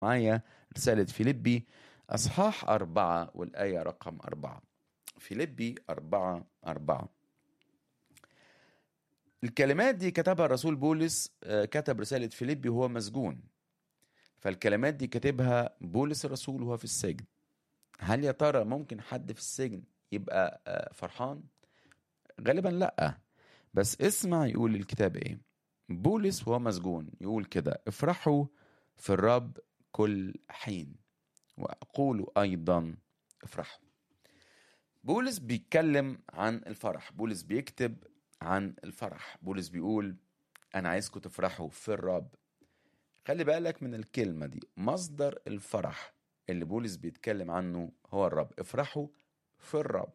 معايا رسالة فيليبي أصحاح أربعة والآية رقم أربعة فيليبي أربعة أربعة الكلمات دي كتبها الرسول بولس آه، كتب رسالة فيليبي وهو مسجون فالكلمات دي كاتبها بولس الرسول وهو في السجن هل يا ترى ممكن حد في السجن يبقى آه، فرحان غالبا لا بس اسمع يقول الكتاب ايه بولس وهو مسجون يقول كده افرحوا في الرب كل حين واقول ايضا افرحوا بولس بيتكلم عن الفرح بولس بيكتب عن الفرح بولس بيقول انا عايزكم تفرحوا في الرب خلي بالك من الكلمة دي مصدر الفرح اللي بولس بيتكلم عنه هو الرب افرحوا في الرب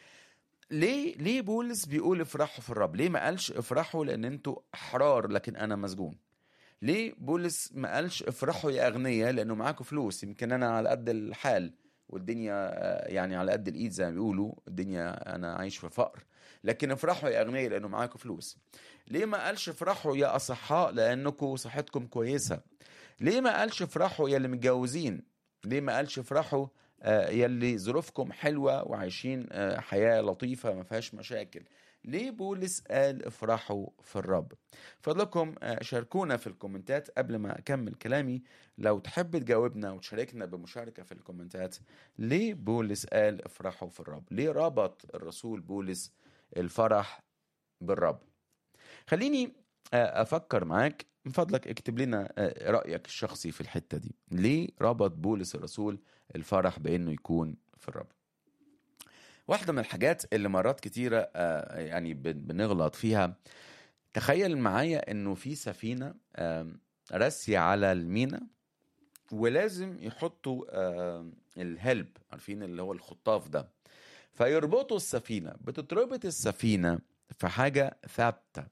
ليه ليه بولس بيقول افرحوا في الرب ليه ما قالش افرحوا لان انتوا احرار لكن انا مسجون ليه بولس ما قالش افرحوا يا اغنياء لانه معاكم فلوس يمكن انا على قد الحال والدنيا آه، يعني على قد الايد زي ما بيقولوا الدنيا انا عايش في فقر لكن افرحوا يا اغنياء لانه معاكم فلوس ليه ما قالش افرحوا يا اصحاء لانكم صحتكم كويسه ليه ما قالش افرحوا يا اللي متجوزين ليه ما قالش افرحوا آه، يا اللي ظروفكم حلوه وعايشين آه، حياه لطيفه ما فيهاش مشاكل ليه بولس قال افرحوا في الرب فضلكم آه، شاركونا في الكومنتات قبل ما اكمل كلامي لو تحب تجاوبنا وتشاركنا بمشاركه في الكومنتات ليه بولس قال افرحوا في الرب ليه ربط الرسول بولس الفرح بالرب خليني آه، افكر معاك من فضلك اكتب لنا آه، رايك الشخصي في الحته دي ليه ربط بولس الرسول الفرح بانه يكون في الرب واحده من الحاجات اللي مرات كتيره آه، يعني بن- بنغلط فيها تخيل معايا انه في سفينه آم، راسيه على المينا ولازم يحطوا آم، الهلب عارفين اللي هو الخطاف ده فيربطوا السفينه بتتربط السفينه في حاجه ثابته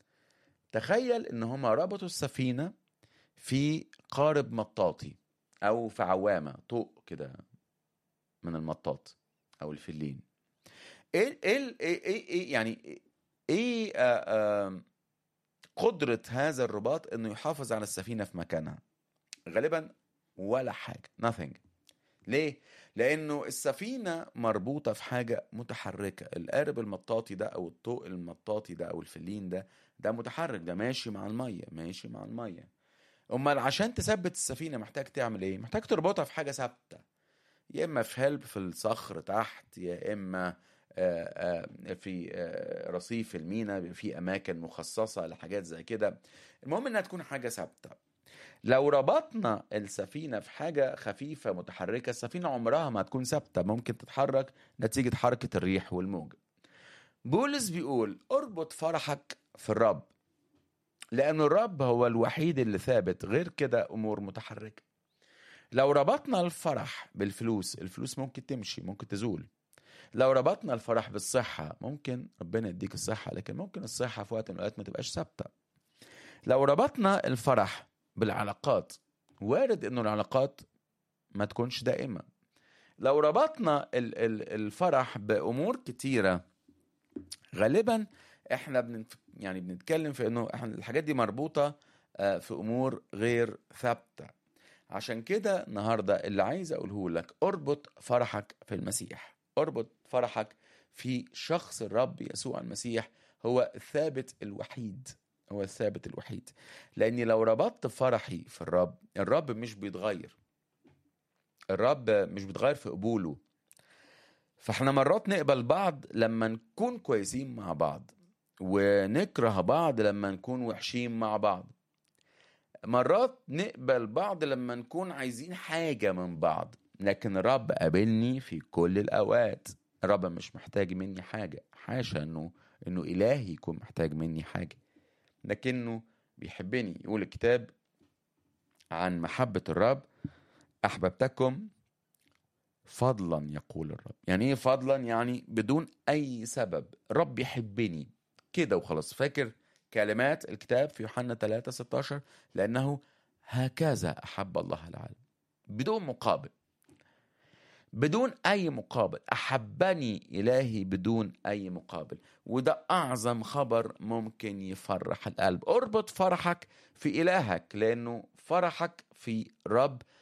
تخيل ان هما ربطوا السفينه في قارب مطاطي او في عوامه طوق كده من المطاط او الفلين ايه ايه ايه, إيه, إيه يعني ايه آه آه قدره هذا الرباط انه يحافظ على السفينه في مكانها غالبا ولا حاجه nothing ليه لانه السفينه مربوطه في حاجه متحركه القارب المطاطي ده او الطوق المطاطي ده او الفلين ده ده متحرك ده ماشي مع الميه ماشي مع الميه امال عشان تثبت السفينه محتاج تعمل ايه محتاج تربطها في حاجه ثابته يا اما في هلب في الصخر تحت يا اما آه، آه، في آه، رصيف المينا بيبقى في اماكن مخصصه لحاجات زي كده المهم انها تكون حاجه ثابته لو ربطنا السفينه في حاجه خفيفه متحركه السفينه عمرها ما هتكون ثابته ممكن تتحرك نتيجه حركه الريح والموج بولس بيقول اربط فرحك في الرب لأن الرب هو الوحيد اللي ثابت غير كده أمور متحركة لو ربطنا الفرح بالفلوس الفلوس ممكن تمشي ممكن تزول لو ربطنا الفرح بالصحة ممكن ربنا يديك الصحة لكن ممكن الصحة في وقت من الأوقات ما تبقاش ثابتة لو ربطنا الفرح بالعلاقات وارد إنه العلاقات ما تكونش دائمة لو ربطنا ال- ال- الفرح بأمور كتيرة غالبا احنا بنت يعني بنتكلم في انه احنا الحاجات دي مربوطه آه، في امور غير ثابته عشان كده النهارده اللي عايز اقوله لك اربط فرحك في المسيح اربط فرحك في شخص الرب يسوع المسيح هو الثابت الوحيد هو الثابت الوحيد لاني لو ربطت فرحي في الرب الرب مش بيتغير الرب مش بيتغير في قبوله فاحنا مرات نقبل بعض لما نكون كويسين مع بعض ونكره بعض لما نكون وحشين مع بعض مرات نقبل بعض لما نكون عايزين حاجة من بعض لكن الرب قابلني في كل الأوقات الرب مش محتاج مني حاجة حاشا انه انه إلهي يكون محتاج مني حاجة لكنه بيحبني يقول الكتاب عن محبة الرب أحببتكم فضلا يقول الرب يعني ايه فضلا يعني بدون اي سبب رب يحبني كده وخلاص فاكر كلمات الكتاب في يوحنا 3 16 لانه هكذا احب الله العالم بدون مقابل بدون اي مقابل احبني الهي بدون اي مقابل وده اعظم خبر ممكن يفرح القلب اربط فرحك في الهك لانه فرحك في رب